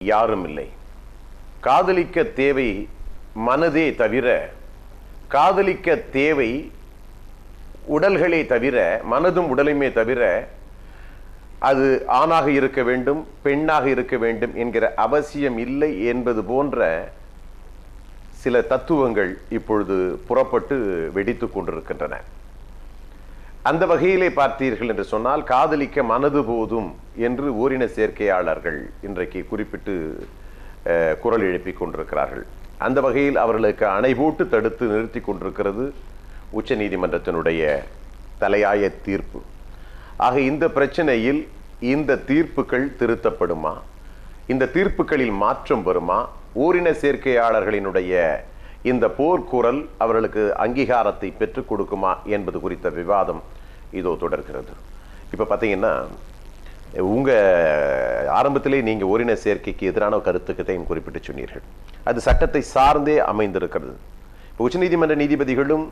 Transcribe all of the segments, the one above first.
யாரும் இல்லை காதலிக்க தேவை மனதே தவிர காதலிக்க தேவை உடல்களே தவிர மனதும் உடலுமே தவிர அது ஆணாக இருக்க வேண்டும் பெண்ணாக இருக்க வேண்டும் என்கிற அவசியம் இல்லை என்பது போன்ற சில தத்துவங்கள் இப்பொழுது புறப்பட்டு வெடித்துக் கொண்டிருக்கின்றன அந்த வகையிலே பார்த்தீர்கள் என்று சொன்னால் காதலிக்க மனது போதும் என்று ஓரின சேர்க்கையாளர்கள் இன்றைக்கு குறிப்பிட்டு அஹ், குரல் எழுப்பிக் கொண்டிருக்கிறார்கள் அந்த வகையில் அவர்களுக்கு அணை போட்டு தடுத்து நிறுத்தி கொண்டிருக்கிறது உச்சநீதிமன்றத்தினுடைய தலையாய தீர்ப்பு ஆக இந்த பிரச்சனையில் இந்த தீர்ப்புகள் திருத்தப்படுமா இந்த தீர்ப்புகளில் மாற்றம் வருமா ஓரின சேர்க்கையாளர்களினுடைய இந்த போர்க்குரல் அவர்களுக்கு அங்கீகாரத்தை பெற்றுக் கொடுக்குமா என்பது குறித்த விவாதம் இதோ தொடர்கிறது இப்போ பார்த்தீங்கன்னா உங்க ஆரம்பத்திலே நீங்க ஓரின சேர்க்கைக்கு எதிரான கருத்துக்கத்தையும் குறிப்பிட்டு சொன்னீர்கள் அது சட்டத்தை சார்ந்தே அமைந்திருக்கிறது இப்போ உச்சநீதிமன்ற நீதிபதிகளும்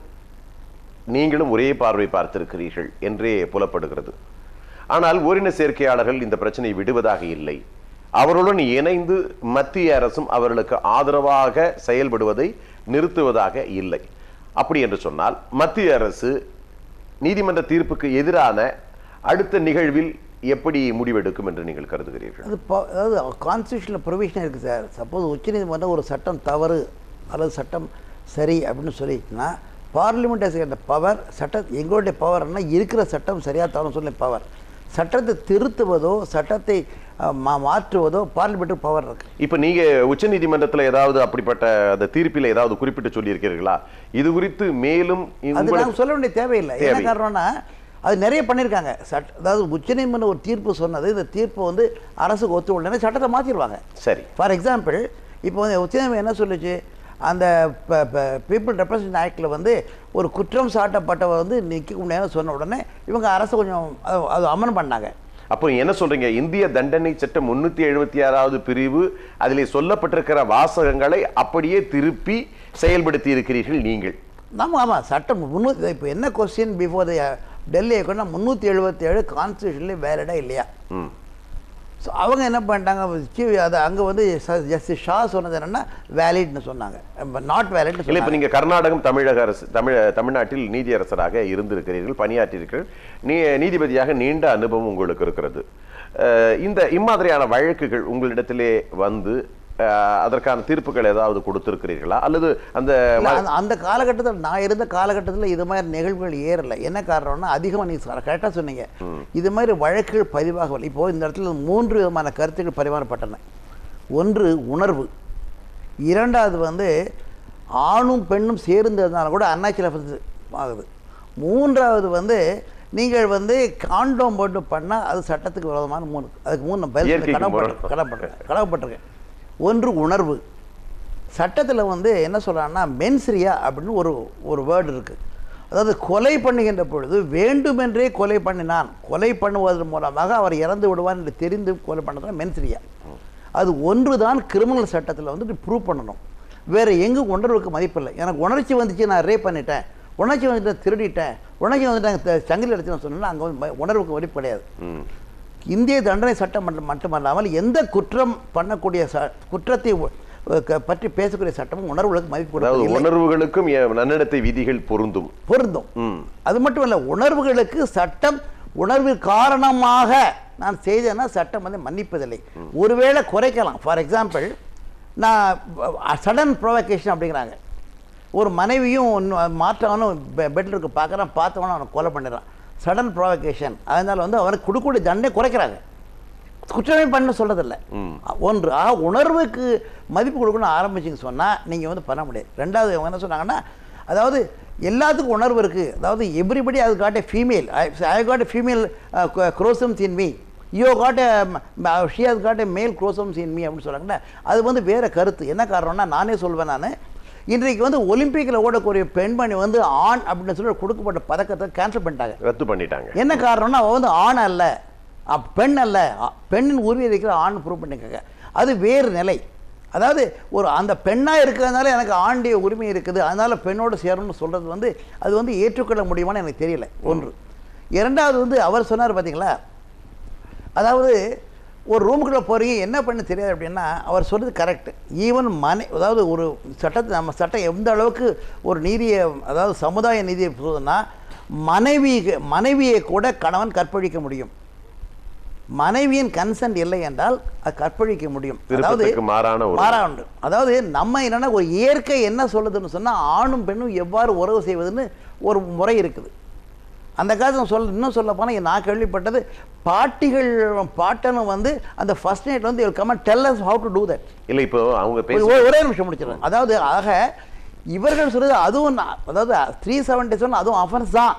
நீங்களும் ஒரே பார்வை பார்த்திருக்கிறீர்கள் என்றே புலப்படுகிறது ஆனால் ஓரின சேர்க்கையாளர்கள் இந்த பிரச்சனையை விடுவதாக இல்லை அவர்களுடன் இணைந்து மத்திய அரசும் அவர்களுக்கு ஆதரவாக செயல்படுவதை நிறுத்துவதாக இல்லை அப்படி என்று சொன்னால் மத்திய அரசு நீதிமன்ற தீர்ப்புக்கு எதிரான அடுத்த நிகழ்வில் எப்படி முடிவெடுக்கும் என்று நீங்கள் கருதுகிறீர்கள் அது ப- அதாவது கான்ஸ்டியூஷனில் ப்ரொவிஷன் இருக்குது சார் சப்போஸ் உச்சநீதிமன்றம் ஒரு சட்டம் தவறு அல்லது சட்டம் சரி அப்படின்னு சொல்லிட்டுனா பார்லிமெண்ட் ஹஸ் அந்த பவர் சட்ட எங்களுடைய பவர்னா இருக்கிற சட்டம் சரியாக தவறு சொல்லி பவர் சட்டத்தை திருத்துவதோ சட்டத்தை அஹ், மா மாற்றுவதோ பார்லிமெண்ட்டு பவர் இருக்கு இப்ப நீங்க உச்சநீதிமன்றத்துல ஏதாவது அப்படிப்பட்ட அந்த தீர்ப்பில் ஏதாவது குறிப்பிட்டு சொல்லியிருக்கிறீர்களா இது குறித்து மேலும் அது உங்களுக்கு- நாங்கள் சொல்ல வேண்டிய தேவையில்லை என்ன தேவை. காரணம்னா அது நிறைய பண்ணியிருக்காங்க சட் அதாவது உச்சநீதிமன்றம் ஒரு தீர்ப்பு சொன்னது இந்த தீர்ப்பு வந்து அரசுக்கு ஒத்து உடனே சட்டத்தை மாற்றிடுவாங்க சரி ஃபார் எக்ஸாம்பிள் இப்போ வந்து உச்சநீதிமன்றம் என்ன சொல்லுச்சு அந்த பீப்புள் ரெப்ரசன்ட் ஆக்டில் வந்து ஒரு குற்றம் சாட்டப்பட்டவர் வந்து நிற்க முடியாது சொன்ன உடனே இவங்க அரசு கொஞ்சம் அது- அது அமன் பண்ணாங்க அப்போ என்ன சொல்றீங்க இந்திய தண்டனை சட்டம் முன்னூத்தி எழுபத்தி ஆறாவது பிரிவு அதிலே சொல்லப்பட்டிருக்கிற வாசகங்களை அப்படியே திருப்பி செயல்படுத்தி இருக்கிறீர்கள் நீங்கள் ஆமாம் ஆமாம் சட்டம் முந்நூற்றி இப்போ என்ன கொஸ்டின் பிஃபோர் த டெல்லி கொண்டா முந்நூற்றி எழுபத்தி ஏழு கான்ஸ்டியூஷன்லேயே வேலிடா இல்லையா ம். ஸோ அவங்க என்ன பண்ணிட்டாங்க சீஃப் அது அங்கே வந்து ஜஸ்டிஸ் ஷா சொன்னது என்னென்னா வேலிட்னு சொன்னாங்க நாட் வேலிட்னு இல்ல இப்ப சொன்னாங்க நீங்க கர்நாடகம் தமிழக அரசு தமிழ தமிழ்நாட்டில் நீதியரசராக இருந்திருக்கிறீர்கள் பணியாற்றியிருக்கிறீர்கள் நீ நீதிபதியாக நீண்ட அனுபவம் உங்களுக்கு இருக்கிறது அஹ், இந்த இம்மாதிரியான வழக்குகள் உங்களிடத்திலே வந்து அஹ், அதற்கான தீர்ப்புகள் ஏதாவது கொடுத்திருக்கிறீர்களா அல்லது அந்த இல்ல, அந்த- அந்த காலகட்டத்தில் நான் இருந்த காலகட்டத்தில் இது மாதிரி நிகழ்வுகள் ஏறல என்ன காரணம்னா அதிகமாக நீங்கள் கரெக்டாக சொன்னீங்க இது மாதிரி வழக்குகள் பதிவாகவில்லை இப்போ இந்த இடத்துல மூன்று விதமான கருத்துக்கள் பரிமாறப்பட்டன ஒன்று உணர்வு இரண்டாவது வந்து ஆணும் பெண்ணும் சேர்ந்ததுனால கூட அன்னாச்சில் ஆகுது மூன்றாவது வந்து நீங்கள் வந்து காண்டோம் போட்டு பண்ணால் அது சட்டத்துக்கு விரோதமான மூணு அதுக்கு மூணு நான் பதில் சொல்ல இயற்கைக்கு கடமைப்பட்டிருக்கேன் முரண். கடமைப்பட்டிருக்கேன் கடமைப்பட்டிருக்கேன் ஒன்று உணர்வு சட்டத்தில் வந்து என்ன சொல்கிறாங்கன்னா மென்ஸ்ரியா அப்படின்னு ஒரு ஒரு வேர்டு இருக்குது அதாவது கொலை பண்ணுகின்ற பொழுது வேண்டுமென்றே கொலை பண்ணினான் கொலை பண்ணுவதன் மூலமாக அவர் இறந்து விடுவார் என்று தெரிந்து கொலை பண்ணதான் மென்ஸ்ரியா அது ஒன்று தான் கிரிமினல் சட்டத்தில் வந்துட்டு ப்ரூவ் பண்ணணும் வேறு எங்கும் உணர்வுக்கு மதிப்பில்லை எனக்கு உணர்ச்சி வந்துச்சு நான் ரேப் பண்ணிட்டேன் உணர்ச்சி வந்துட்டு திருடிட்டேன் உணர்ச்சி வந்துட்டு சங்கிலி அடிச்சுன்னு சொன்னேன்னா அங்கே வந்து ம- உணர்வுக்கு மதிப்பு கிடையாது ம். இந்திய தண்டனை சட்டம் மட்டும் மட்டுமல்லாமல் எந்த குற்றம் பண்ணக்கூடிய ச குற்றத்தை உ- க- பற்றி பேசக்கூடிய சட்டமும் உணர்வுகளுக்கு மதிப்பு அதாவது கொடுப்பதில்லை. உணர்வுகளுக்கும் எ- நன்னடத்தை விதிகள் பொருந்தும் பொருந்தும் ம். அது மட்டும் இல்லை உணர்வுகளுக்கு சட்டம் உணர்வு காரணமாக நான் செய்தேன்னா சட்டம் வந்து மன்னிப்பதில்லை ஒருவேளை குறைக்கலாம் ஃபார் எக்ஸாம்பிள் நான் சடன் ப்ரொவகேஷன் அப்படிங்கிறாங்க ஒரு மனைவியும் இன்னும் மாற்றவனும் பெட்டில் இருக்க பார்க்குறான் பார்த்தவனும் அவனை கொலை பண்ணிடுறான் சடன் ப்ரொவகேஷன் அதனால வந்து அவனுக்கு கொடுக்கக்கூடிய தண்டனை குறைக்கிறாங்க குற்றமே பண்ண சொல்றதில்ல ஒன்று ஆ உணர்வுக்கு மதிப்பு கொடுக்கணும் ஆரம்பிச்சிங்க சொன்னால் நீங்கள் வந்து பண்ண முடியாது ரெண்டாவது அவங்க என்ன சொன்னாங்கன்னா அதாவது எல்லாத்துக்கும் உணர்வு இருக்குது அதாவது எவ்ரிபடி அது got a female I got a female chromosomes in me you got she has got a male chromosomes in me அப்படின்னு சொல்கிறாங்கல்ல அது வந்து வேறு கருத்து என்ன காரணம்னா நானே சொல்வேன் நான் இன்றைக்கு வந்து ஒலிம்பிக்கில் ஓடக்கூடிய பெண்மணி வந்து ஆண் அப்படின்னு சொல்லி கொடுக்கப்பட்ட பதக்கத்தை கேன்சல் பண்ணிட்டாங்க ரத்து பண்ணிட்டாங்க என்ன காரணம்னா அவ வந்து ஆண் அல்ல அ, பெண் அல்ல அ, பெண்ணின் உரிமை இருக்கிற ஆண் ப்ரூவ் பண்ணிக்கங்க அது வேறு நிலை அதாவது ஒரு அந்த பெண்ணாக இருக்கிறதுனால எனக்கு ஆண்டிய உரிமை இருக்குது அதனால பெண்ணோடு சேரணும்னு சொல்கிறது வந்து அது வந்து ஏற்றுக்கொள்ள முடியுமான்னு எனக்கு தெரியல ஒன்று இரண்டாவது வந்து அவர் சொன்னார் பார்த்தீங்களா அதாவது ஒரு ரூமுக்குள்ளே போகிறீங்க என்ன பண்ண தெரியாது அப்படின்னா அவர் சொல்கிறது கரெக்ட் ஈவன் மனை அதாவது ஒரு சட்டத்தை நம்ம சட்டம் எந்த அளவுக்கு ஒரு நீதியை அதாவது சமுதாய நீதியை சொல்லுதுன்னா மனைவி மனைவியை கூட கணவன் கற்பழிக்க முடியும் மனைவியின் கன்சென்ட் இல்லை என்றால் அது கற்பழிக்க முடியும் விருப்பத்துக்கு மாறான ஒரு மாறா உண்டு அதாவது நம்ம என்னன்னா ஒரு இயற்கை என்ன சொல்லுதுன்னு சொன்னா ஆணும் பெண்ணும் எவ்வாறு உறவு செய்வதுன்னு ஒரு முறை இருக்குது அந்த காலத்தில் சொல்ல இன்னும் சொல்ல போனால் நான் கேள்விப்பட்டது பாட்டிகள் பாட்டனும் வந்து அந்த ஃபர்ஸ்ட் நைட் வந்து come tell us how to do that இல்ல இப்போ அவங்க பேச ஒரே- ஒரே நிமிஷம் முடிச்சிடுறேன் அதாவது ஆக இவர்கள் சொல்றது அதுவும் நான்- அதாவது த்ரீ செவன்டி செவன் அதுவும் அஃபென்ஸ் தான்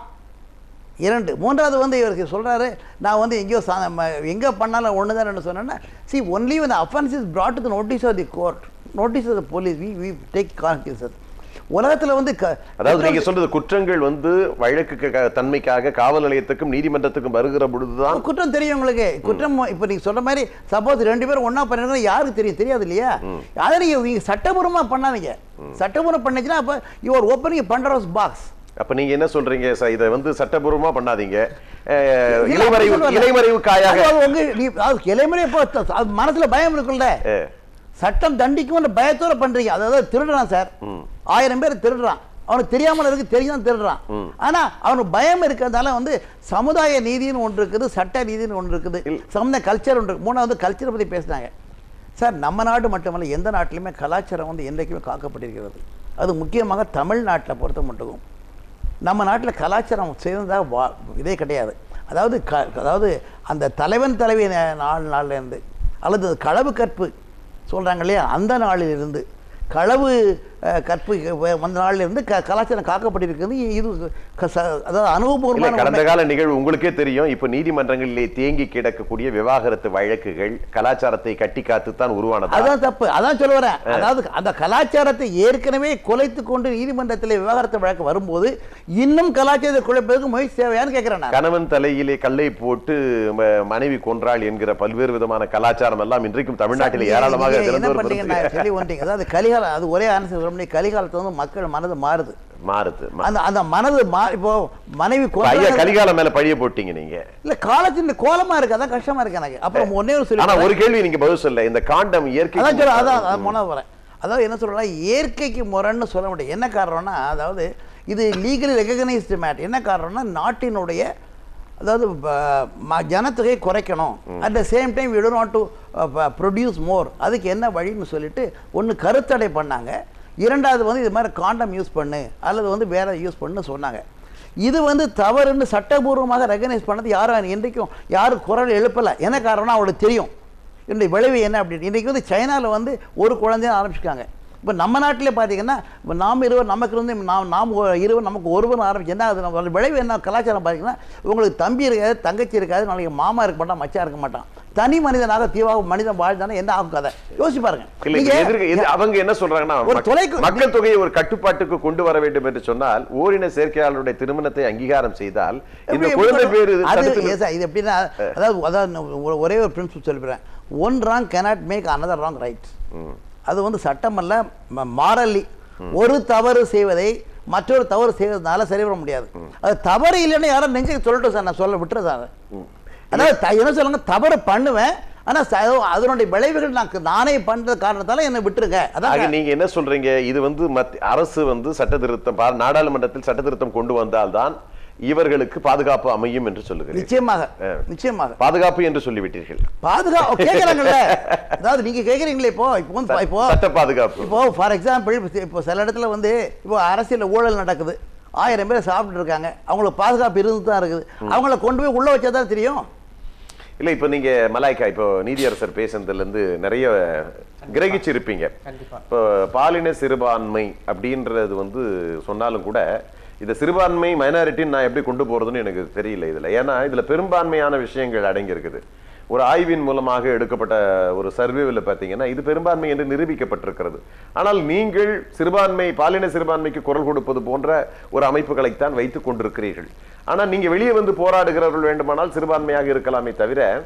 இரண்டு மூன்றாவது வந்து இவருக்கு சொல்றாரு நான் வந்து எங்கேயோ சா- ம- எங்க பண்ணாலும் ஒன்று தான் சொன்னேன்னா see only when offense is brought to the notice of the court notice of the police we we take cognizance உலகத்துல வந்து க- அதாவது நீங்க சொல்றது குற்றங்கள் வந்து வழக்கு க- தன்மைக்காக காவல் நிலையத்துக்கும் நீதிமன்றத்துக்கும் வருகிற பொழுதுதான் குற்றம் தெரியும் உங்களுக்கு குற்றம் இப்போ நீங்க சொல்ற மாதிரி சப்போஸ் ரெண்டு பேரும் ஒண்ணா பண்ணிருக்கோம் யாருக்கு தெரியும் தெரியாது இல்லையா அதை நீங்க நீங்க சட்டபூர்வமா பண்ணாதீங்க சட்டபூர்வம் பண்ணிச்சுன்னா அப்ப யுவர் ஓப்பனிங் பண்டரோஸ் பாக்ஸ் அப்ப நீங்க என்ன சொல்றீங்க சார் இதை வந்து சட்டபூர்வமா பண்ணாதீங்க அஹ், இல்ல, இலைமறைவு அப்படி சொல்லுவாங்க. இலைமறைவு காயாக அது உங்க நீ- அது இலைமறை இப்போ த- அது மனசுல பயம் இருக்குல்ல அஹ், சட்டம் தண்டிக்கும்ன்ற பயத்தோட பண்றீங்க அதாவது திருடுறான் சார் ஆயிரம் பேர் திருடுறான் அவனுக்கு தெரியாமல் இருக்கு தெரியும் திருடுறான் ஆனா அவனுக்கு பயம் இருக்கிறதால வந்து சமுதாய நீதின்னு ஒன்று இருக்குது சட்ட நீதின்னு ஒன்று இருக்குது சமுதாய கல்ச்சர் ஒன்று இருக்கு. மூணாவது கல்ச்சரை பத்தி பேசுனாங்க சார் நம்ம நாடு மட்டுமல்ல எந்த நாட்டிலுமே கலாச்சாரம் வந்து என்றைக்குமே காக்கப்பட்டிருக்கிறது அது முக்கியமாக தமிழ்நாட்டில் பொறுத்த மட்டும் நம்ம நாட்டில் கலாச்சாரம் சேர்ந்ததாக வா இதே கிடையாது அதாவது க அதாவது அந்த தலைவன் தலைவி நா- நாள் நாள்லேருந்து அல்லது களவு கற்பு சொல்கிறாங்க இல்லையா அந்த நாளிலிருந்து களவு அஹ், கற்பு வ- வந்த நாளிலிருந்து க கலாச்சாரம் காக்கப்பட்டிருக்கிறது இது க- ச- அதாவது இல்ல அனுபவபூர்வமான கடந்த உண்மை. கால நிகழ்வு உங்களுக்கே தெரியும் இப்ப நீதிமன்றங்களிலே தேங்கி கிடக்கக்கூடிய விவாகரத்து வழக்குகள் கலாச்சாரத்தை கட்டி காத்துத்தான் உருவானதா அதான் தப்பு அதான் சொல்ல வரேன் அதாவது அந்த கலாச்சாரத்தை ஏற்கனவே குலைத்து கொண்டு நீதிமன்றத்தில் விவாகரத்து வழக்கு வரும்போது இன்னும் கலாச்சாரத்தை குலைப்பதற்கு முயற்சி தேவையான்னு கேட்கிறேன் நான் கணவன் தலையிலே கல்லை போட்டு ம- மனைவி கொன்றாள் என்கிற பல்வேறு விதமான கலாச்சாரம் எல்லாம் இன்றைக்கும் தமிழ்நாட்டில் நீங்க- ஏராளமாக நீங்க என்ன தினந்தோறும் பண்றீங்கன்னா வருது. சொல்லி ஒன்றீங்க அதாவது கலிகாலம் அது ஒரே ஆன்சர் சொல்ல முடியும் கலிகாலத்துல வந்து மக்கள் மனது மாறுது மாறுது ம- அந்த அந்த மனது மா இப்போ மனைவி இப்ப ஐயா கொல்றாங்க. கலிகாலம் மேல பழிய போட்டீங்க நீங்க இல்ல காலத்தின் கோலமா இருக்கு அதான் கஷ்டமா இருக்கு எனக்கு அப்புறம் ஒன்னே ஒரு ஆனா சொல்லி ஒரு கேள்வி நீங்க பதில் சொல்ல இந்த காண்டம் இயற்கை அதான் சொல்ல அதான் அதான் மூணாவது வரேன் அதாவது என்ன சொல்றேன்னா இயற்கைக்கு முரண்னு சொல்ல முடியும் என்ன காரணம்னா அதாவது இது லீகலி ரெகனைஸ்டு மேட் என்ன காரணம்னா நாட்டினுடைய அதாவது ப- ம- ஜனத்தொகையை குறைக்கணும் at the same time we not to produce more அதுக்கு என்ன வழின்னு சொல்லிட்டு ஒன்று கருத்தடை பண்ணாங்க இரண்டாவது வந்து இது மாதிரி காண்டம் யூஸ் பண்ணு அல்லது வந்து வேற யூஸ் பண்ணு சொன்னாங்க இது வந்து தவறுன்னு சட்டபூர்வமாக ரெகனைஸ் பண்ணது யாரும் என்றைக்கும் யாரும் குரல் எழுப்பலை என்ன காரணம்னா அவங்களுக்கு தெரியும் இதனுடைய விளைவு என்ன அப்படின்னு இன்றைக்கி வந்து சைனாவில் வந்து ஒரு குழந்தைய ஆரம்பிச்சிருக்காங்க இப்போ நம்ம நாட்டிலே பார்த்தீங்கன்னா இப்போ நாம் இருவர் நமக்கு இருந்து நாம் நாம் ஒ- இருவர் நமக்கு ஒருவர் ஆரம்பிச்சு என்ன அது நம்ம விளைவு என்ன கலாச்சாரம் பார்த்தீங்கன்னா உங்களுக்கு தம்பி இருக்காது தங்கச்சி இருக்காது நாளைக்கு மாமா இருக்க மாட்டான் மச்சான் இருக்க மாட்டான் தனி மனிதனாக தீவாக மனிதன் வாழ்ந்தானே என்ன ஆகும் கதை யோசிச்சு பாருங்க இல்ல நீங்க- எதிர்க்க- எது- அவங்க என்ன சொல்றாங்கன்னா ஒரு மக்- தொலைக்கு- மக்கள் தொகையை ஒரு கட்டுப்பாட்டுக்கு கொண்டு வர வேண்டும் என்று சொன்னால் ஓரின சேர்க்கையாளருடைய திருமணத்தை அங்கீகாரம் செய்தால் இந்த எப்படி- குழந்தை எப்படி பேரு அது தடுத்து yes, இது எப்படின்னா அதாவது அதாவது நான் ஒரு- ஒரே ஒரு பிரின்சிபல் சொல்லிடுறேன் one wrong cannot make another wrong right அது வந்து சட்டம் அல்ல மாரல்லி ஒரு தவறு செய்வதை மற்றொரு தவறு செய்வதனால சரி வர முடியாது அது தவறு இல்லைன்னு யாரும் நெஞ்சு சொல்லட்டும் சார் நான் சொல்ல விட்டுறேன் சார் அதாவது த- என்ன சொல்லுங்க தவறு பண்ணுவேன் ஆனா ச- அதனுடைய விளைவுகள் நான் நானே பண்ற காரணத்தால என்னை விட்டுருங்க ஆக அதான் நீங்க என்ன சொல்றீங்க இது வந்து மத்திய அரசு வந்து சட்ட திருத்தம் பா- நாடாளுமன்றத்தில் சட்ட திருத்தம் கொண்டு வந்தால்தான் இவர்களுக்கு பாதுகாப்பு அமையும் என்று சொல்லுகிறேன் நிச்சயமாக நிச்சயமாக பாதுகாப்பு என்று சொல்லிவிட்டீர்கள் பாதுகா கேட்கறாங்கல்ல அதாவது நீங்க கேட்குறீங்களே இப்போ இப்போ வந்து இப்போ சட்ட பாதுகாப்பு இப்போ ஃபார் எக்ஸாம்பிள் இப்போ சில இடத்துல வந்து இப்போ அரசியல் ஊழல் நடக்குது ஆயிரம் பேர் சாப்பிட்டு இருக்காங்க அவங்களுக்கு பாதுகாப்பு இருந்து தான் இருக்குது அவங்கள கொண்டு போய் உள்ள வச்சா தான் தெரியும் இல்ல இப்ப நீங்க மலாய்க்கா இப்போ நீதியரசர் பேசுனதுல இருந்து நிறைய கிரகிச்சிருப்பீங்க கண்டிப்பா. இப்போ பாலின சிறுபான்மை அப்படின்றது வந்து சொன்னாலும் கூட இந்த சிறுபான்மை மைனாரிட்டின்னு நான் எப்படி கொண்டு போறதுன்னு எனக்கு தெரியல இதுல ஏன்னா இதுல பெரும்பான்மையான விஷயங்கள் அடங்கி இருக்குது ஒரு ஆய்வின் மூலமாக எடுக்கப்பட்ட ஒரு சர்வேவில் பார்த்தீங்கன்னா இது பெரும்பான்மை என்று நிரூபிக்கப்பட்டிருக்கிறது ஆனால் நீங்கள் சிறுபான்மை பாலின சிறுபான்மைக்கு குரல் கொடுப்பது போன்ற ஒரு அமைப்புகளைத்தான் வைத்துக் கொண்டிருக்கிறீர்கள் ஆனால் நீங்க வெளியே வந்து போராடுகிறவர்கள் வேண்டுமானால் சிறுபான்மையாக இருக்கலாமே தவிர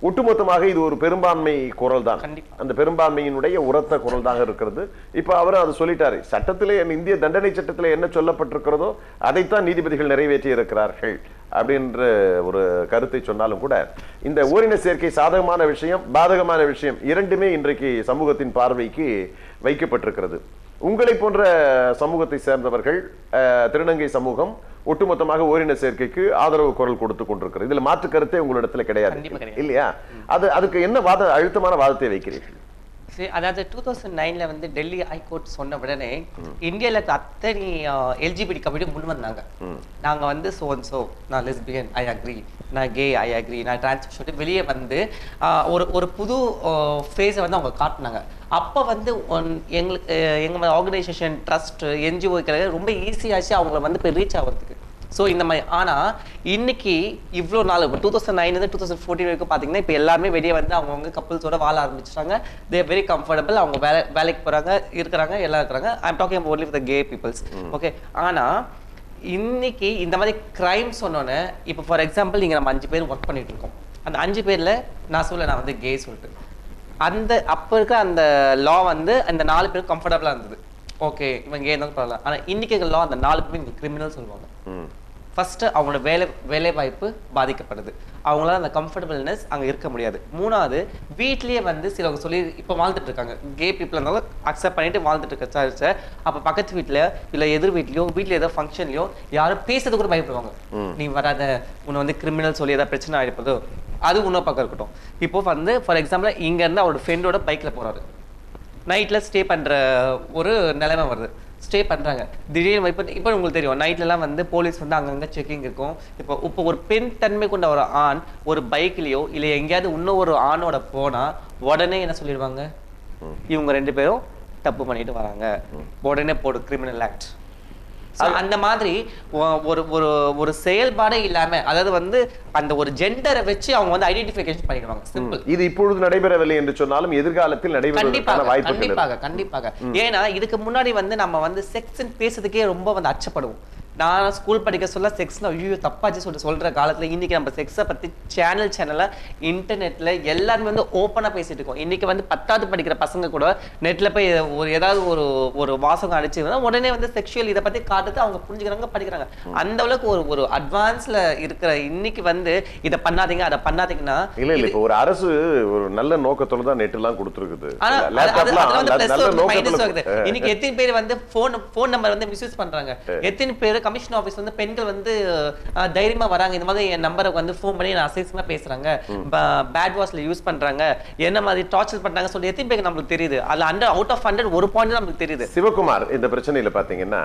ஒட்டுமொத்தமாக இது ஒரு பெரும்பான்மை குரல் தான் கண்டிப்பா. அந்த பெரும்பான்மையினுடைய உரத்த குரல் தான் இருக்கிறது இப்ப அவரும் அதை சொல்லிட்டாரு சட்டத்திலே இந்திய தண்டனை சட்டத்திலே என்ன சொல்லப்பட்டிருக்கிறதோ அதைத்தான் நீதிபதிகள் நிறைவேற்றி இருக்கிறார்கள் அப்படின்ற ஒரு கருத்தை சொன்னாலும் கூட இந்த ஓரின சேர்க்கை சாதகமான விஷயம் பாதகமான விஷயம் இரண்டுமே இன்றைக்கு சமூகத்தின் பார்வைக்கு வைக்கப்பட்டிருக்கிறது உங்களை போன்ற சமூகத்தை சேர்ந்தவர்கள் அஹ், திருநங்கை சமூகம் ஒட்டுமொத்தமாக ஓரின சேர்க்கைக்கு ஆதரவு குரல் கொடுத்து கொண்டிருக்கிறது இதுல மாற்று கருத்தே உங்களிடத்துல கிடையாது கண்டிப்பா கிடையாது. இல்லையா அது அதுக்கு என்ன வாத அழுத்தமான வாதத்தை வைக்கிறீர்கள் சரி அதாவது டூ தௌசண்ட் நைன்ல வந்து டெல்லி ஹைகோர்ட் சொன்ன உடனே இந்தியால இருக்க அத்தனை எல்ஜிபிடி கமிட்டி முன் வந்தாங்க நாங்க வந்து சோ அண்ட் சோ நான் லெஸ்பியன் ஐ அக்ரி நான் கே ஐ அக்ரி நான் டிரான்ஸ் சொல்லிட்டு வெளியே வந்து ஆஹ், ஒரு ஒரு புது ஃபேஸை வந்து அவங்க காட்டினாங்க அப்போ வந்து ஒன்- எங்களுக்கு அஹ், எங்க ஆர்கனைசேஷன் ட்ரஸ்ட் என்ஜிஓ ரொம்ப ஈஸியாச்சு அவங்கள வந்து போய் ரீச் ஆகிறதுக்கு ஸோ இந்த மாதிரி ஆனா இன்னைக்கு இவ்வளோ நாள் இப்போ டூ தௌசண்ட் நைன்லேருந்து டூ தௌசண்ட் ஃபோர்டீன் வரைக்கும் பார்த்தீங்கன்னா இப்போ எல்லாருமே வெளியே வந்து அவங்கவுங்க கப்புள்ஸோட வாழ ஆரம்பிச்சிட்டாங்க தே வெரி கம்ஃபர்டபுள் அவங்க வேலை வேலைக்கு போறாங்க இருக்கிறாங்க எல்லாம் இருக்கிறாங்க I'm talking only with gay peoples okay ஆனா இன்னைக்கு இந்த மாதிரி கிரைம் சொன்னோன்னே இப்போ ஃபார் எக்ஸாம்பிள் நீங்க நம்ம அஞ்சு பேர் ஒர்க் பண்ணிட்டு இருக்கோம் அந்த அஞ்சு பேர்ல நான் சொல்ல நான் வந்து கே சொல்லிட்டு அந்த அப்போ இருக்க அந்த லா வந்து அந்த நாலு பேரும் கம்ஃபர்டபுளாக இருந்தது ஓகே இவங்க இருந்தாலும் பரவாயில்ல ஆனா இன்னைக்கு லா அந்த நாலு பேரும் கிரிமினல் சொல்லுவாங்க ம். ஃபர்ஸ்ட் அவங்களோட வேலை வேலை வாய்ப்பு பாதிக்கப்படுது அவங்களால அந்த கம்ஃபர்டபுள்னஸ் அங்க இருக்க முடியாது மூணாவது வீட்லயே வந்து சிலவங்க சொல்லி இப்போ வாழ்ந்துட்டு இருக்காங்க கே பீப்புள் இருந்தாலும் அக்செப்ட் பண்ணிட்டு வாழ்ந்துட்டு இருக்க சர்ச்சை அப்ப பக்கத்து வீட்ல இல்ல எதிர் வீட்லயோ வீட்ல ஏதோ ஃபங்க்ஷன்லயோ யாரும் பேசுறது கூட பயப்படுவாங்க நீ வராத உன்னை வந்து கிரிமினல் சொல்லி ஏதாவது பிரச்சனை ஆயிடுப்பதோ அது இன்னொரு பக்கம் இருக்கட்டும் இப்போ வந்து ஃபார் எக்ஸாம்பிள் இங்க இருந்து அவரோட ஃப்ரெண்டோட பைக்ல போறாரு நைட்ல ஸ்டே பண்ற ஒரு நிலைமை வருது ஸ்டே பண்றாங்க திடீர்னு இப்போ இப்போ உங்களுக்கு தெரியும் நைட்லலாம் வந்து போலீஸ் வந்து அங்கங்க செக்கிங் இருக்கும் இப்போ இப்போ ஒரு பெண் தன்மை கொண்ட ஒரு ஆண் ஒரு பைக்லயோ இல்லை எங்கேயாவது இன்னும் ஒரு ஆணோட போனா உடனே என்ன சொல்லிடுவாங்க இவங்க ரெண்டு பேரும் தப்பு பண்ணிட்டு வராங்க உடனே போடு கிரிமினல் ஆக்ட் அந்த மாதிரி ஒ- ஒரு ஒரு ஒரு செயல்பாடே இல்லாம அதாவது வந்து அந்த ஒரு ஜெண்டரை வச்சு அவங்க வந்து ஐடென்டிஃபிகேஷன் பண்ணிடுவாங்க சிம்பிள் இது இப்பொழுது நடைபெறவில்லை என்று சொன்னாலும் எதிர்காலத்தில் நடைபெறுவதற்கான கண்டிப்பாக வாய்ப்புகள் இருக்கு. கண்டிப்பாக கண்டிப்பாக ஏன்னா இதுக்கு முன்னாடி வந்து நம்ம வந்து செக்ஸ் பேசுறதுக்கே ரொம்ப வந்து அச்சப்படுவோம் நான் ஸ்கூல் படிக்க சொல்ல செக்ஸ்னா ஐயோ தப்பாச்சு சொல்லிட்டு சொல்ற காலத்துல இன்னைக்கு நம்ம செக்ஸை பத்தி சேனல் சேனல்ல இன்டர்நெட்ல எல்லாருமே வந்து ஓப்பனா பேசிட்டு இருக்கோம் இன்னைக்கு வந்து பத்தாவது படிக்கிற பசங்க கூட நெட்ல போய் ஒரு ஏதாவது ஒரு ஒரு வாசகம் அடிச்சு உடனே வந்து செக்ஷுவல் இதை பத்தி காட்டுறது அவங்க புரிஞ்சுக்கிறாங்க படிக்கிறாங்க அந்த அளவுக்கு ஒரு ஒரு அட்வான்ஸ்ல இருக்கிற இன்னைக்கு வந்து இதை பண்ணாதீங்க அதை பண்ணாதீங்கன்னா இல்ல இல்ல இப்ப ஒரு அரசு ஒரு நல்ல நோக்கத்தோட தான் நெட் எல்லாம் கொடுத்துருக்குது ஆனா அது- அது- லேப்டாப்லாம் அதுல வந்து நல்ல- plus நல்ல ஒரு minus நோக்கத்துல வருது. இன்னைக்கு எத்தனை பேர் வந்து phone phone number வந்து misuse பண்றாங்க எத்தனை பேர் கமிஷன் ஆபீஸ் வந்து பெண்கள் வந்து அஹ், தைரியமா வராங்க இந்த மாதிரி என் நம்பரை வந்து ஃபோன் பண்ணி நான் அசைஸ்மா பேசுறாங்க பேட் வாஷ்ல யூஸ் பண்றாங்க என்ன மாதிரி டார்ச்சர் பண்றாங்க சொல்லி எத்தனை பேருக்கு நம்மளுக்கு தெரியுது அதுல அண்டர் அவுட் ஆஃப் ஹண்ட்ரட் ஒரு பாயிண்ட் நம்மளுக்கு தெரியுது சிவகுமார் இந்த பிரச்சனையில பாத்தீங்கன்னா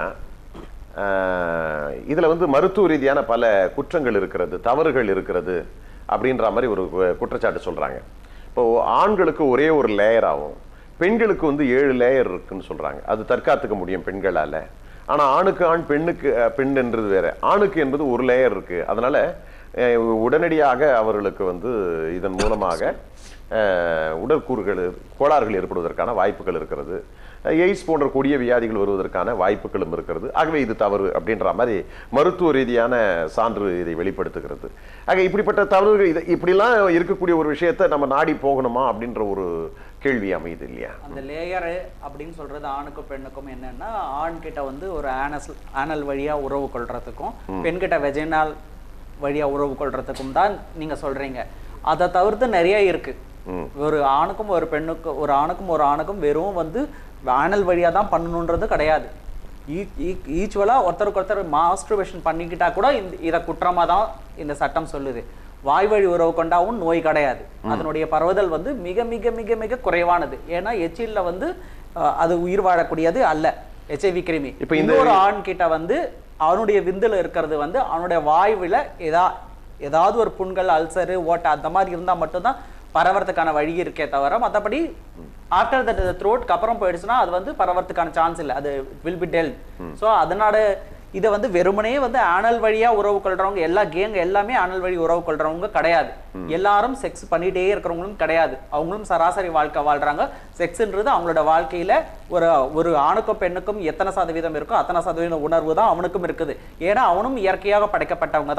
ஆஹ், இதுல வந்து மருத்துவ ரீதியான பல குற்றங்கள் இருக்கிறது தவறுகள் இருக்கிறது அப்படின்ற மாதிரி ஒரு கு- குற்றச்சாட்டு சொல்றாங்க இப்போ ஆண்களுக்கு ஒரே ஒரு லேயர் ஆகும் பெண்களுக்கு வந்து ஏழு லேயர் இருக்குன்னு சொல்றாங்க அது தற்காத்துக்க முடியும் பெண்களால ஆனா ஆணுக்கு ஆண் பெண்ணுக்கு அஹ், பெண் என்றது வேற ஆணுக்கு என்பது ஒரு லேயர் இருக்கு அதனால அஹ், உடனடியாக அவர்களுக்கு வந்து இதன் மூலமாக அஹ், உடற்கூறுகள் கோளாறுகள் ஏற்படுவதற்கான வாய்ப்புகள் இருக்கிறது எய்ட்ஸ் போன்ற கொடிய வியாதிகள் வருவதற்கான வாய்ப்புகளும் இருக்கிறது ஆகவே இது தவறு அப்படின்ற மாதிரி மருத்துவ ரீதியான சான்று இதை வெளிப்படுத்துகிறது ஆக இப்படிப்பட்ட தவறுகள் இது இப்படிலாம் இருக்கக்கூடிய ஒரு விஷயத்தை நம்ம நாடி போகணுமா அப்படின்ற ஒரு கேள்வி அமையுது இல்லையா அந்த லேயரு அப்படின்னு சொல்றது ஆணுக்கும் பெண்ணுக்கும் என்னன்னா ஆண் கிட்ட வந்து ஒரு ஆனஸ் ஆனல் வழியா உறவு கொள்றதுக்கும் பெண்கிட்ட வெஜினால் வழியா உறவு கொள்றதுக்கும் தான் நீங்க சொல்றீங்க அதை தவிர்த்து நிறைய இருக்கு ஒரு ஆணுக்கும் ஒரு பெண்ணுக்கும் ஒரு ஆணுக்கும் ஒரு ஆணுக்கும் வெறும் வந்து ஆனல் வழியா தான் பண்ணணுன்றது கிடையாது ஈச்சுவலாக ஒருத்தருக்கு ஒருத்தர் மாஸ்டர்பேஷன் பண்ணிக்கிட்டா கூட இந்த இதை குற்றமா தான் இந்த சட்டம் சொல்லுது வாய் வழி உறவு கொண்டாவும் நோய் கிடையாது அதனுடைய பரவுதல் வந்து மிக மிக மிக மிக குறைவானது ஏன்னா எச்சில்ல வந்து அஹ், அது உயிர் வாழக்கூடியது அல்ல எச்ஐவி கிருமி இப்ப இந்த- இன்னொரு ஆண் கிட்ட வந்து அவனுடைய விந்துல இருக்கிறது வந்து அவனுடைய வாய்வுல ஏதா ஏதாவது ஒரு புண்கள் அல்சரு ஓட்டை அந்த மாதிரி இருந்தா மட்டும்தான் பரவறதுக்கான வழி இருக்கே தவிர மத்தபடி ஆஃப்டர் தட் த்ரோட்க்கு அப்புறம் போயிடுச்சுன்னா அது வந்து பரவறதுக்கான சான்ஸ் இல்லை அது வில் பி டெல் ஸோ அதனால இதை வந்து வெறுமனே வந்து ஆனல் வழியா உறவு கொள்றவங்க எல்லா கேங் எல்லாமே ஆனல் வழி உறவு கொள்றவங்க கிடையாது எல்லாரும் செக்ஸ் பண்ணிட்டே இருக்கிறவங்களும் கிடையாது அவங்களும் சராசரி வாழ்க்கை வாழ்றாங்க செக்ஸ்ன்றது அவங்களோட வாழ்க்கையில ஒரு ஒரு ஆணுக்கும் பெண்ணுக்கும் எத்தனை சதவீதம் இருக்கோ அத்தனை சதவீதம் உணர்வு தான் அவனுக்கும் இருக்குது ஏன்னா அவனும் இயற்கையாக படைக்கப்பட்டவங்க தான்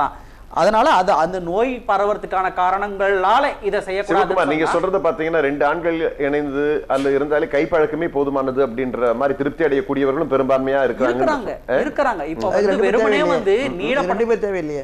அதனால அது அந்த நோய் பரவறதுக்கான காரணங்களால இதை சிவகுமார் நீங்க செய்யக்கூடாது சொல்றது பாத்தீங்கன்னா ரெண்டு ஆண்கள் இணைந்து அல்ல இருந்தாலே கைப்பழக்கமே போதுமானது அப்படின்ற மாதிரி திருப்தி அடையக்கூடியவர்களும் பெரும்பான்மையா இருக்கிறாங்க இருக்கிறாங்க இருக்கிறாங்க இப்போ அதுக்கு வந்து ரெண்டு பேர் வெறுமனே தேவையில்லையே. வந்து இது நீளப்பட்ட ரெண்டு பேர் தேவையில்லையே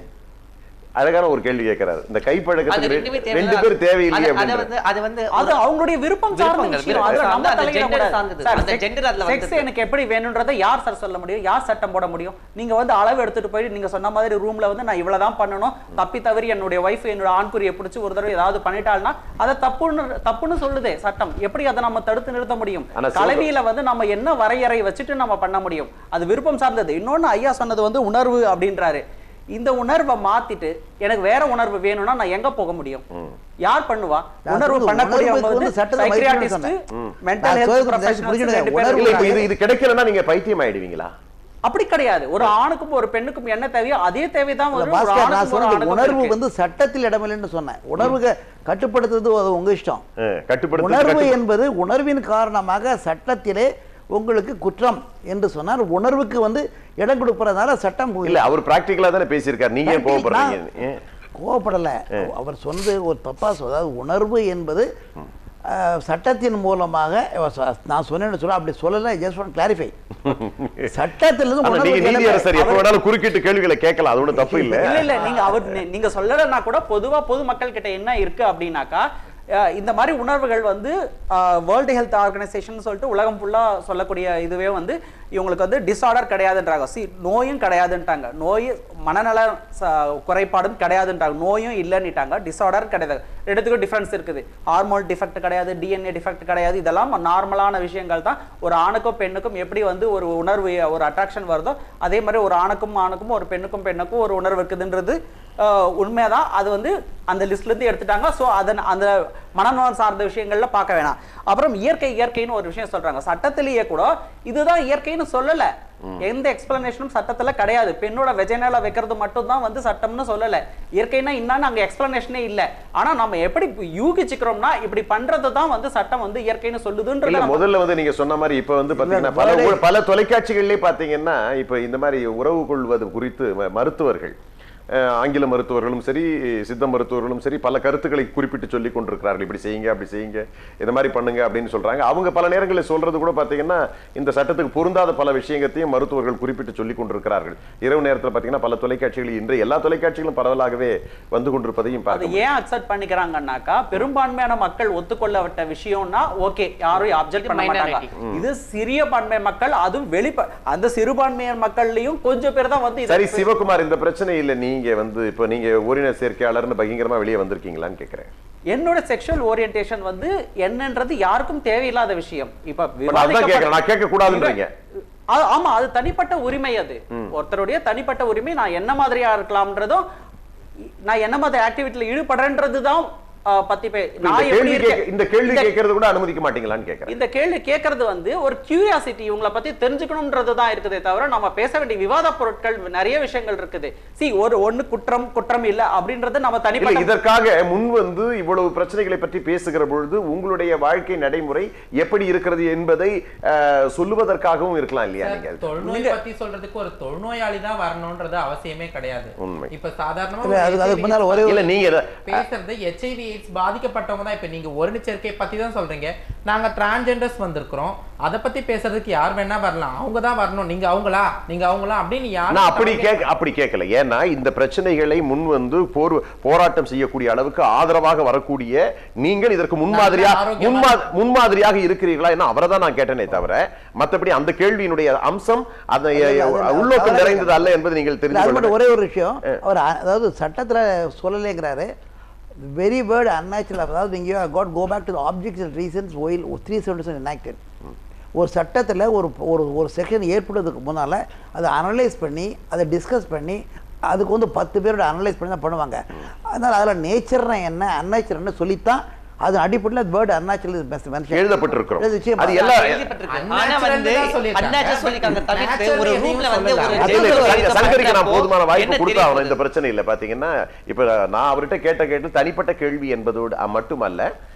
அழகான ஒரு கேள்வி கேட்கிறாரு இந்த அது கைப்பழக்கத்துக்கு ரெண்டுமே ரெண்டு- ரெண்டு பேர் தேவையில்லை தேவையில்லையே அது- அது அப்படின்ற வந்து அது வந்து அது அவங்களுடைய விருப்பம் சார்ந்த விருப்பங்கள், விஷயம் அதுல விருப்பம். நம்ம அந்த தலையிட gender கூடாது. சார்ந்தது. சார், அந்த sex- gender அதுல sex வந்தது. எனக்கு எப்படி வேணும்ன்றதை யார் சார் சொல்ல முடியும் யார் சட்டம் போட முடியும் நீங்க வந்து அளவு எடுத்துட்டு போய் நீங்க சொன்ன மாதிரி ரூம்ல வந்து நான் இவ்வளவுதான் பண்ணணும் தப்பி தவறி என்னுடைய ஒய்ஃப் என்னோட ஆண்குறியை பிடிச்சி ஒரு தடவை ஏதாவது பண்ணிட்டாள்னா அதை தப்புன்னு தப்புன்னு சொல்லுதே சட்டம் எப்படி அதை நம்ம தடுத்து நிறுத்த முடியும் ஆனா சிவ- கலவியில வந்து நம்ம என்ன வரையறை வச்சுட்டு நம்ம பண்ண முடியும் அது விருப்பம் சார்ந்தது இன்னொன்னு ஐயா சொன்னது வந்து உணர்வு அப்படின்றாரு இந்த உணர்வை மாத்திட்டு எனக்கு வேற உணர்வு வேணும்னா நான் எங்க போக முடியும் யார் பண்ணுவா நான் உணர்வு சொல்றது பண்ணக்கூடியவங்க உணர்வுக்கு வந்து வந்து சட்டத்தை மதிக்கணும்னு psychiatrist, சொன்னேன். mental நான் health சொல்றது professionals புரிஞ்சுடுங்க. ரெண்டு பேரும் உணர்வு இல்ல இப்ப இருக்காங்க. இது இது கிடைக்கலன்னா நீங்க பைத்தியம் ஆயிடுவீங்களா அப்படி கிடையாது ஒரு ஆணுக்கும் ஒரு பெண்ணுக்கும் என்ன தேவையோ அதே தேவைதான் இல்ல, வரும் ஒரு பாஸ்கர், நான் ஆணுக்கும் ஒரு சொன்னது ஆணுக்கும் உணர்வு இருக்கு. வந்து சட்டத்தில் இடமில்லைன்னு சொன்னேன் உணர்வுக கட்டுப்படுத்துறது அது உங்க இஷ்டம் அஹ், கட்டுப்படுத்து உணர்வு கட்டுப்படு- என்பது உணர்வின் காரணமாக சட்டத்திலே உங்களுக்கு குற்றம் என்று சொன்னார் உணர்வுக்கு வந்து இடம் கொடுப்பறதுனால சட்டம் இல்ல அவர் பிராக்டிகலா தானே பேசியிருக்காரு நீங்க ஏன் Practical- கோவப்படுறீங்க நான் ஏன்? கோவப்படல அவர் சொன்னது ஒரு தப்பா சொல் அதாவது உணர்வு என்பது அஹ், சட்டத்தின் மூலமாக அவர் சொ- நான் சொன்னேன்னு சொல்ல அப்படி சொல்லல ஜஸ்ட் ஒன் கிளாரிஃபை சட்டத்திலிருந்து ஆனா நீங்க உணர்வுக்கு நீதியரசர் எப்ப அவர்- வேணாலும் குறுக்கிட்டு கேள்விகளை கேட்கலாம் அது ஒண்ணும் தப்பு இல்ல இல்ல இல்ல நீங்க அவர் நீ- நீங்க சொல்லலைன்னா கூட பொதுவா பொதுமக்கள் கிட்ட என்ன இருக்கு அப்படின்னாக்கா அஹ், இந்த மாதிரி உணர்வுகள் வந்து வேர்ல்டு ஹெல்த் ஆர்கனைசேஷன் சொல்லிட்டு உலகம் ஃபுல்லா சொல்லக்கூடிய இதுவே வந்து இவங்களுக்கு வந்து டிஸார்டர் கிடையாதுன்றாங்க சி நோயும் கிடையாதுன்ட்டாங்க நோய் மனநல ச- குறைபாடும் கிடையாதுன்றாங்க நோயும் இல்லைன்னுட்டாங்க டிஸார்டர் கிடையாது ரெண்டுத்துக்கும் டிஃபரன்ஸ் இருக்குது ஹார்மோன் டிஃபெக்ட் கிடையாது டிஎன்ஏ டிஃபெக்ட் கிடையாது இதெல்லாம் நார்மலான விஷயங்கள் தான் ஒரு ஆணுக்கும் பெண்ணுக்கும் எப்படி வந்து ஒரு உணர்வு ஒரு அட்ராக்ஷன் வருதோ அதே மாதிரி ஒரு ஆணுக்கும் ஆணுக்கும் ஒரு பெண்ணுக்கும் பெண்ணுக்கும் ஒரு உணர்வு இருக்குதுன்றது ஆஹ், உண்மைதான் அது வந்து அந்த லிஸ்ட்ல இருந்து எடுத்துட்டாங்க ஸோ அதன் அந்த மனநலம் சார்ந்த விஷயங்கள்ல பார்க்க வேணாம் அப்புறம் இயற்கை இயற்கைன்னு ஒரு விஷயம் சொல்றாங்க சட்டத்திலேயே கூட இதுதான் இயற்கைன்னு சொல்லல எந்த எக்ஸ்பிளனேஷனும் சட்டத்துல கிடையாது பெண்ணோட வெஜைனால வைக்கிறது மட்டும் தான் வந்து சட்டம்னு சொல்லல இயற்கைனா என்னன்னு அங்க எக்ஸ்பிளனேஷனே இல்ல ஆனா நம்ம எப்படி இப்ப யூகிச்சுக்கிறோம்னா இப்படி பண்றது தான் வந்து சட்டம் வந்து இயற்கைன்னு இல்ல சொல்லுதுன்றது முதல்ல வந்து நீங்க சொன்ன மாதிரி இப்ப வந்து பாத்தீங்கன்னா பல வேலை- ஊ- பல தொலைக்காட்சிகள்லயே பாத்தீங்கன்னா இப்ப இந்த மாதிரி உறவு கொள்வது குறித்து ம- மருத்துவர்கள் அஹ், ஆங்கில மருத்துவர்களும் சரி சித்த மருத்துவர்களும் சரி பல கருத்துக்களை குறிப்பிட்டு சொல்லி கொண்டிருக்கிறார்கள் இப்படி செய்யுங்க அப்படி செய்யுங்க இந்த மாதிரி பண்ணுங்க அப்படின்னு சொல்றாங்க அவங்க பல நேரங்களில் சொல்றது கூட பாத்தீங்கன்னா இந்த சட்டத்துக்கு பொருந்தாத பல விஷயங்கத்தையும் மருத்துவர்கள் குறிப்பிட்டு சொல்லி கொண்டிருக்கிறார்கள் இரவு நேரத்தில் பாத்தீங்கன்னா பல தொலைக்காட்சிகள் இன்று எல்லா தொலைக்காட்சிகளும் பரவலாகவே வந்து கொண்டிருப்பதையும் அதை பார்க்க ஏன் அக்செப்ட் பண்ணிக்கிறாங்கன்னாக்கா பெரும்பான்மையான மக்கள் ஒத்துக்கொள்ளப்பட்ட விஷயம்னா ஓகே யாரும் அப்செக்ட் பண்ண மாட்டாங்க Minority. இது சிறிய பான்மை மக்கள் அதுவும் வெளிப்ப அந்த சிறுபான்மையர் மக்கள்லயும் கொஞ்சம் பேர் தான் வந்து இதை சரி சிவகுமார் இந்த பிரச்சனை இல்ல நீங்க வந்து இப்ப நீங்க ஓரின சேர்க்கையாளர்னு பகிங்கரமா வெளியே வந்திருக்கீங்களான்னு கேக்குறேன் என்னோட செக்ஷுவல் ஓரியன்டேஷன் வந்து என்னன்றது யாருக்கும் தேவையில்லாத விஷயம் இப்ப இப்ப நான் அதான் கேக்குறேன் நான் கேட்க கூடாதுன்றீங்க அது- ஆமா அது தனிப்பட்ட உரிமை அது ஒருத்தருடைய தனிப்பட்ட உரிமை நான் என்ன மாதிரியா இருக்கலாம்ன்றதும் நான் என்ன மாதிரி ஆக்டிவிட்டில ஈடுபடுறேன்றதுதான் ஆஹ், பத்தி பே இந்த நான் எப்படி கேள்வி இருக்கேன் கேட்க- இந்த கேள்வி இந்த- கேட்கறது கூட அனுமதிக்க மாட்டீங்களான்னு கேக்குறேன் இந்த கேள்வி கேட்கறது வந்து ஒரு கியூரியாசிட்டி இவங்கள பத்தி தெரிஞ்சுக்கணும்ன்றது தான் இருக்குதே தவிர நம்ம பேச வேண்டிய விவாத பொருட்கள் நிறைய விஷயங்கள் இருக்குது சி ஒரு ஒண்ணு குற்றம் குற்றம் இல்ல அப்படின்றது நம்ம இல்ல தனிப்பட்ட இதற்காக முன் வந்து இவ்வளவு பிரச்சனைகளை பற்றி பேசுகிற பொழுது உங்களுடைய வாழ்க்கை நடைமுறை எப்படி இருக்கிறது என்பதை அஹ், சொல்லுவதற்காகவும் இருக்கலாம் இல்லையா சார், நீங்க தொழுநோய் பத்தி சொல்றதுக்கு ஒரு தொழுநோயாளி தான் வரணும்ன்றது அவசியமே கிடையாது உண்மை. இப்ப சாதாரணமா இல்ல, ஒரு அதுக்கு- அதுக்கு HIV முன்னால ஒரே ஒரு- இல்ல நீங்க இத- பேசுறது ஹெச்ஐவி எய்ட்ஸ் பாதிக்கப்பட்டவங்க தான் இப்ப நீங்க ஒரு சேர்க்கை பத்தி தான் சொல்றீங்க நாங்க டிரான்ஜெண்டர்ஸ் வந்திருக்கிறோம் அத பத்தி பேசுறதுக்கு யார் வேணா வரலாம் அவங்க தான் வரணும் நீங்க அவங்களா நீங்க அவங்களா அப்படின்னு யாரும் நான் அப்படி கேட்க அப்படி கேட்கல ஏன்னா இந்த பிரச்சனைகளை முன் வந்து போர் போராட்டம் செய்யக்கூடிய அளவுக்கு ஆதரவாக வரக்கூடிய நீங்கள் இதற்கு முன்மாதிரியாக நல்ல ஆரோக்கியமான- முன்மா- முன்மாதிரியாக இருக்கிறீர்களா என்ன அவரை தான் நான் கேட்டனே தவிர மத்தபடி அந்த கேள்வியினுடைய அம்சம் அதை அது- அது- உள்நோக்கம் அவரை- நிறைந்தது அல்ல என்பது நீங்கள் இல்ல, தெரிந்து அது கொள்ள மட்டும் ஒரே ஒரு விஷயம் அவர் அ- அதாவது சட்டத்துல சொல்லலைங்கிறாரு வெரி வேர்டு அன்நேச்சுரல் அதாவது நீங்க got go back to objects and reasons while three seventy seven enacted ஒரு சட்டத்தில் ஒரு ஒரு ஒரு செக்ஷன் ஏற்படுறதுக்கு முன்னால் அதை அனலைஸ் பண்ணி அதை டிஸ்கஸ் பண்ணி அதுக்கு வந்து பத்து பேரோட அனலைஸ் பண்ணி தான் பண்ணுவாங்க அதனால் அதில் நேச்சர்னா என்ன அன்நேச்சுரல்னு சொல்லித்தான் அது அடிப்படையில் word unnatural is best mention எழுதப்பட்டிருக்கிறோம் நிச்சயமா. அது எல்லா எழுதப்பட்டிருக்கு. ஆனா Unnatural வந்து தான் சொல்லியிருக்காங்க. unnatural சொல்லியிருக்காங்க தவிர்த்து Natural ஒரு எதையும் ரூம்ல வந்து சொல்லல. ஒரு இல்ல, gender இல்ல, இருக்க சங்கருக்கு நான் மாட்டப்போ போதுமான வாய்ப்பு என்ன கொடுத்தாகணும் தெரியுது? இந்த பிரச்சனை இல்ல பாத்தீங்கன்னா இப்ப நான் அவர்கிட்ட கேட்ட கேட்டு தனிப்பட்ட கேள்வி என்பதோடு அ- மட்டுமல்ல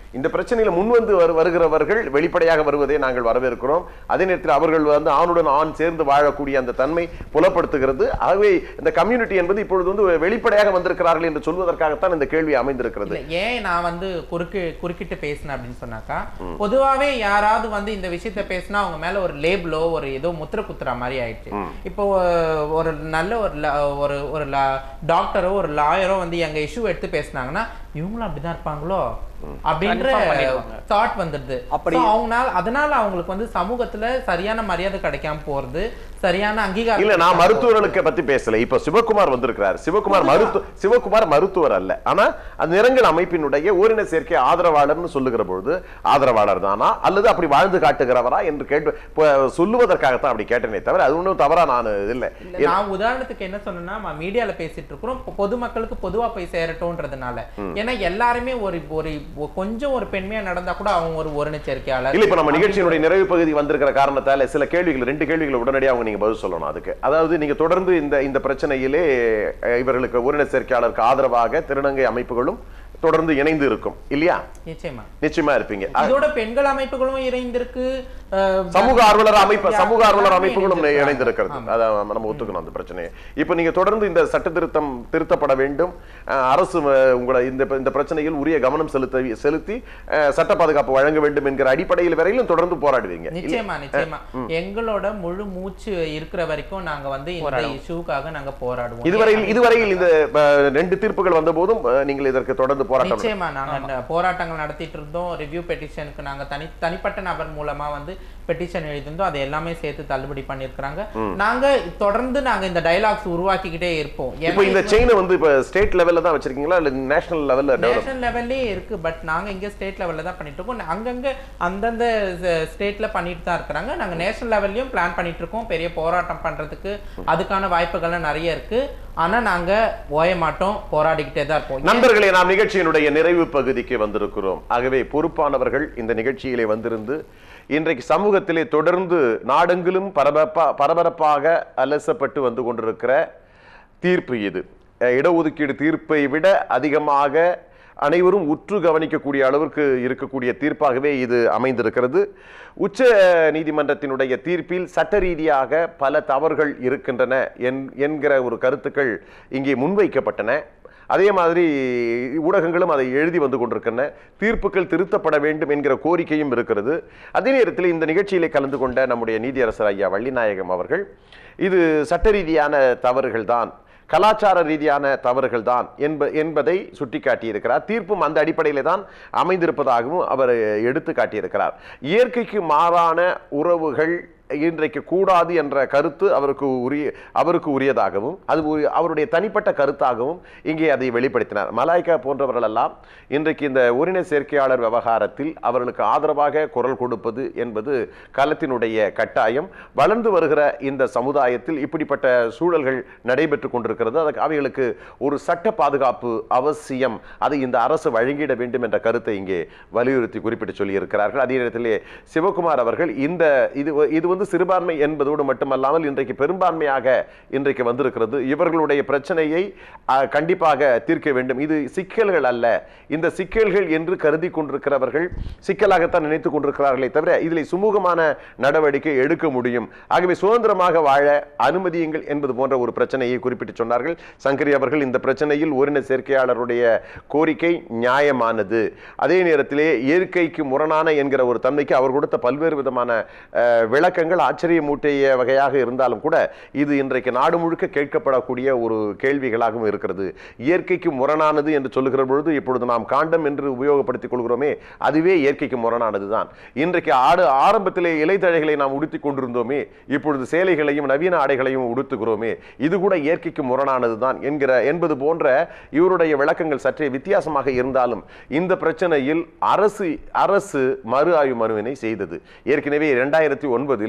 இந்த பிரச்சனையில முன்வந்து வரு- வருகிறவர்கள் வெளிப்படையாக வருவதை நாங்கள் வரவேற்கிறோம் அதே நேரத்தில் அவர்கள் வந்து ஆணுடன் ஆண் சேர்ந்து வாழக்கூடிய அந்த தன்மை புலப்படுத்துகிறது ஆகவே இந்த கம்யூனிட்டி என்பது இப்பொழுது வந்து வெளிப்படையாக வந்திருக்கிறார்கள் என்று சொல்வதற்காகத்தான் இந்த கேள்வி அமைந்திருக்கிறது இல்ல ஏன் நான் வந்து குறுக்கு குறுக்கிட்டு பேசினேன் அப்படின்னு சொன்னாக்கா பொதுவாவே யாராவது வந்து இந்த விஷயத்த பேசினா அவங்க மேல ஒரு லேபிளோ ஒரு ஏதோ முத்திர குத்துற மாதிரி ஆயிடுச்சு இப்போ ஒ- ஒரு நல்ல ஒரு ல- ஒரு ஒரு டாக்டரோ ஒரு லாயரோ வந்து எங்க இஷ்யூ எடுத்து பேசுனாங்கன்னா இவங்களும் அப்படிதான் இருப்பாங்களோ அப்படின்ற Confirm பண்ணிடுவாங்க. தாட் வந்துடுது அப்படி- அப்படி அவங்கனால அதனால அவங்களுக்கு வந்து சமூகத்துல சரியான மரியாதை கிடைக்காம போறது சரியான அங்கீகாரம் இல்ல நான் கிடைக்காம மருத்துவர்களுக்கு பத்தி பேசல இப்ப சிவகுமார் வந்திருக்கிறார் சிவகுமார் மருத்துவ சிவகுமார் மருத்துவர் அல்ல ஆனா அந்த நிறங்கள் அமைப்பினுடைய ஓரின சேர்க்கை ஆதரவாளர்னு சொல்லுகிற பொழுது ஆதரவாளர் தானா அல்லது அப்படி வாழ்ந்து காட்டுகிறவரா என்று கேட்டு இப்ப சொல்லுவதற்காகத்தான் அப்படி கேட்டனே தவிர அது ஒண்ணும் தவறா நான் இது இல்ல இல்ல, நான் உதாரணத்துக்கு என்ன சொன்னேன்னா நம்ம மீடியால பேசிட்டு இருக்கிறோம் பொ- பொதுமக்களுக்கு பொதுவா போய் சேரட்டும்ன்றதுனால ஏன்னா எல்லாருமே ஒரு ஒரு ஒ- கொஞ்சம் ஒரு பெண்மையா நடந்தா கூட அவங்க ஒரு ஒருணிச்சேர்க்கையாளர் இல்ல இப்ப நம்ம நிகழ்ச்சியினுடைய நிறைவு பகுதி வந்திருக்கிற காரணத்தால சில கேள்விகள் ரெண்டு கேள்விகள் உடனடியாக அவங்க நீங்க பதில் சொல்லணும் அதுக்கு அதாவது நீங்க தொடர்ந்து இந்த இந்த பிரச்சனையிலே அஹ், இவர்களுக்கு ஓரின சேர்க்கையாளருக்கு ஆதரவாக திருநங்கை அமைப்புகளும் தொடர்ந்து இணைந்து இருக்கும் இல்லையா நிச்சயமா நிச்சயமா இருப்பீங்க இதோட பெண்கள் அமைப்புகளும் இணைந்திருக்கு அஹ், சமூக ஆர்வலர் அமைப்பு யா- சமூக ஆர்வலர் எல்லாருமே அமைப்புகளும் இணைந்திருக்காங்க. இணைந்திருக்கிறது ஆமா. அதான் நம்ம ஒத்துக்கணும் அந்த பிரச்சனையை இப்ப நீங்க தொடர்ந்து இந்த சட்ட திருத்தம் திருத்தப்பட வேண்டும் அஹ், அரசு அஹ், உங்களை இந்த இந்த பிரச்சனையில் உரிய கவனம் செலுத்த செலுத்தி அஹ், சட்ட பாதுகாப்பு வழங்க வேண்டும் என்கிற அடிப்படையில் வரையிலும் தொடர்ந்து போராடுவீங்க இல்ல? நிச்சயமா நிச்சயமா எங்களோட முழு மூச்சு இருக்கிற வரைக்கும் நாங்க வந்து இந்த இஷ்யூக்காக நாங்க போராடுவோம் இதுவரையில் இதுவரையில் இந்த அஹ், ரெண்டு தீர்ப்புகள் வந்த போதும் அஹ், நீங்கள் இதற்கு தொடர்ந்து போராட்டம் நிச்சயமா நாங்க இந்த போராட்டங்கள் நடத்திட்டு இருந்தோம் ரிவ்யூ பெட்டிஷனுக்கு நாங்க தனி தனிப்பட்ட நபர் மூலமா வந்து பெட்டிஷன் எழுதியிருந்தோம் அதை எல்லாமே சேர்த்து தள்ளுபடி பண்ணியிருக்கிறாங்க நாங்க தொடர்ந்து நாங்க இந்த டைலாக்ஸ் உருவாக்கிக்கிட்டே இருப்போம் இப்போ இந்த செயினை வந்து இப்ப ஸ்டேட் லெவல்ல தான் வச்சிருக்கீங்களா இல்ல நேஷனல் லெவல்ல டெவலப் நேஷனல் லெவல்லே இருக்கு பட் நாங்க இங்க ஸ்டேட் லெவல்ல தான் பண்ணிட்டு இருக்கோம் அங்கங்க அந்தந்த ஸ்டேட்ல பண்ணிட்டு தான் இருக்கிறாங்க நாங்க நேஷனல் லெவல்லையும் பிளான் பண்ணிட்டு இருக்கோம் பெரிய போராட்டம் பண்றதுக்கு அதுக்கான வாய்ப்புகள்லாம் நிறைய இருக்கு ஆனா நாங்க ஓய மாட்டோம் போராடிக்கிட்டே தான் இருப்போம் நண்பர்களே நாம் நிகழ்ச்சியினுடைய நிறைவு பகுதிக்கு வந்திருக்கிறோம் ஆகவே பொறுப்பானவர்கள் இந்த நிகழ்ச்சியிலே வந்திருந்து இன்றைக்கு சமூகத்திலே தொடர்ந்து நாடெங்கிலும் பரபரப்பா பரபரப்பாக அலசப்பட்டு வந்து கொண்டிருக்கிற தீர்ப்பு இது அஹ் இடஒதுக்கீடு தீர்ப்பை விட அதிகமாக அனைவரும் உற்று கவனிக்கக்கூடிய அளவிற்கு இருக்கக்கூடிய தீர்ப்பாகவே இது அமைந்திருக்கிறது உச்ச நீதிமன்றத்தினுடைய தீர்ப்பில் சட்ட ரீதியாக பல தவறுகள் இருக்கின்றன என்- என்கிற ஒரு கருத்துக்கள் இங்கே முன்வைக்கப்பட்டன அதே மாதிரி ஊடகங்களும் அதை எழுதி வந்து கொண்டிருக்கின்றன தீர்ப்புகள் திருத்தப்பட வேண்டும் என்கிற கோரிக்கையும் இருக்கிறது அதே நேரத்தில் இந்த நிகழ்ச்சியிலே கலந்து கொண்ட நம்முடைய நீதியரசர் ஐயா வள்ளிநாயகம் அவர்கள் இது சட்ட ரீதியான தவறுகள் தான் கலாச்சார ரீதியான தவறுகள் தான் என்ப என்பதை சுட்டிக்காட்டியிருக்கிறார் தீர்ப்பும் அந்த அடிப்படையிலே தான் அமைந்திருப்பதாகவும் அவர் எடுத்து காட்டியிருக்கிறார் இயற்கைக்கு மாறான உறவுகள் இன்றைக்கு கூடாது என்ற கருத்து அவருக்கு உரிய அவருக்கு உரியதாகவும் அது ஒரு- அவருடைய தனிப்பட்ட கருத்தாகவும் இங்கே அதை வெளிப்படுத்தினார் மலாய்க்கா போன்றவர்கள் எல்லாம் இன்றைக்கு இந்த உரிமை சேர்க்கையாளர் விவகாரத்தில் அவர்களுக்கு ஆதரவாக குரல் கொடுப்பது என்பது களத்தினுடைய கட்டாயம் வளர்ந்து வருகிற இந்த சமுதாயத்தில் இப்படிப்பட்ட சூழல்கள் நடைபெற்று கொண்டிருக்கிறது அதுக்கு அவைகளுக்கு ஒரு சட்ட பாதுகாப்பு அவசியம் அதை இந்த அரசு வழங்கிட வேண்டும் என்ற கருத்தை இங்கே வலியுறுத்தி குறிப்பிட்டு சொல்லியிருக்கிறார்கள் அதே நேரத்திலே சிவகுமார் அவர்கள் இந்த இது இது வந்து சிறுபான்மை என்பதோடு மட்டுமல்லாமல் இன்றைக்கு பெரும்பான்மையாக இன்றைக்கு வந்திருக்கிறது இவர்களுடைய பிரச்சனையை அஹ், கண்டிப்பாக தீர்க்க வேண்டும் இது சிக்கல்கள் அல்ல இந்த சிக்கல்கள் என்று கருதி கொண்டிருக்கிறவர்கள் சிக்கலாகத்தான் நினைத்துக் கொண்டிருக்கிறார்களே தவிர இதில் சுமூகமான நடவடிக்கை எடுக்க முடியும் ஆகவே சுதந்திரமாக வாழ அனுமதியுங்கள் என்பது போன்ற ஒரு பிரச்சனையை குறிப்பிட்டு சொன்னார்கள் சங்கரி அவர்கள் இந்த பிரச்சனையில் ஓரின சேர்க்கையாளருடைய கோரிக்கை நியாயமானது அதே நேரத்திலே இயற்கைக்கு முரணான என்கிற ஒரு தன்மைக்கு அவர் கொடுத்த பல்வேறு விதமான அஹ், விளக்கங்கள் ஆச்சரியமூட்டிய வகையாக இருந்தாலும் கூட இது இன்றைக்கு நாடு முழுக்க கேட்கப்படக்கூடிய ஒரு கேள்விகளாகவும் இருக்கிறது இயற்கைக்கு முரணானது என்று சொல்லுகிற பொழுது இப்பொழுது நாம் காண்டம் என்று உபயோகப்படுத்திக் கொள்கிறோமே அதுவே இயற்கைக்கு முரணானது தான் இன்றைக்கு ஆடு ஆரம்பத்திலே இலைத்தழைகளை நாம் உடுத்திக் கொண்டிருந்தோமே இப்பொழுது சேலைகளையும் நவீன ஆடைகளையும் உடுத்துகிறோமே இது கூட இயற்கைக்கு முரணானது தான் என்கிற என்பது போன்ற இவருடைய விளக்கங்கள் சற்றே வித்தியாசமாக இருந்தாலும் இந்த பிரச்சனையில் அரசு அரசு மறு ஆய்வு மனுவினை செய்தது ஏற்கனவே இரண்டாயிரத்தி ஒன்பதில்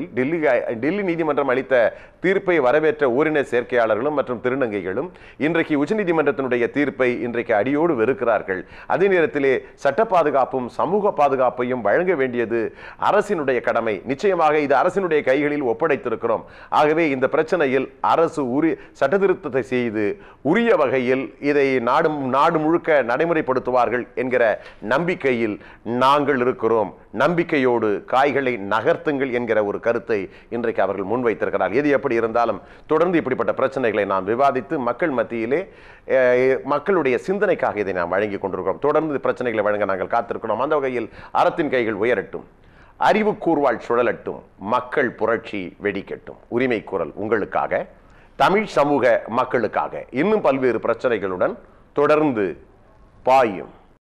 டெல்லி டெல்லி நீதிமன்றம் அளித்த தீர்ப்பை வரவேற்ற ஓரின சேர்க்கையாளர்களும் மற்றும் திருநங்கைகளும் இன்றைக்கு உச்சநீதிமன்றத்தினுடைய தீர்ப்பை இன்றைக்கு அடியோடு வெறுக்கிறார்கள் அதே நேரத்திலே சட்ட பாதுகாப்பும் சமூக பாதுகாப்பையும் வழங்க வேண்டியது அரசினுடைய கடமை நிச்சயமாக இது அரசினுடைய கைகளில் ஒப்படைத்திருக்கிறோம் ஆகவே இந்த பிரச்சனையில் அரசு உரி சட்டத்திருத்தத்தை செய்து உரிய வகையில் இதை நாடு நாடு முழுக்க நடைமுறைப்படுத்துவார்கள் என்கிற நம்பிக்கையில் நாங்கள் இருக்கிறோம் நம்பிக்கையோடு காய்களை நகர்த்துங்கள் என்கிற ஒரு கருத்தை இன்றைக்கு அவர்கள் முன்வைத்திருக்கிறார் எது எப்படி இருந்தாலும் தொடர்ந்து இப்படிப்பட்ட பிரச்சனைகளை நாம் விவாதித்து மக்கள் மத்தியிலே அஹ், மக்களுடைய சிந்தனைக்காக இதை நாம் வழங்கி கொண்டிருக்கிறோம் தொடர்ந்து இந்த பிரச்சனைகளை வழங்க நாங்கள் காத்திருக்கிறோம் அந்த வகையில் அறத்தின் கைகள் உயரட்டும் அறிவு கூர்வாள் சுழலட்டும் மக்கள் புரட்சி வெடிக்கட்டும் உரிமை குரல் உங்களுக்காக தமிழ் சமூக மக்களுக்காக இன்னும் பல்வேறு பிரச்சனைகளுடன் தொடர்ந்து பாயும்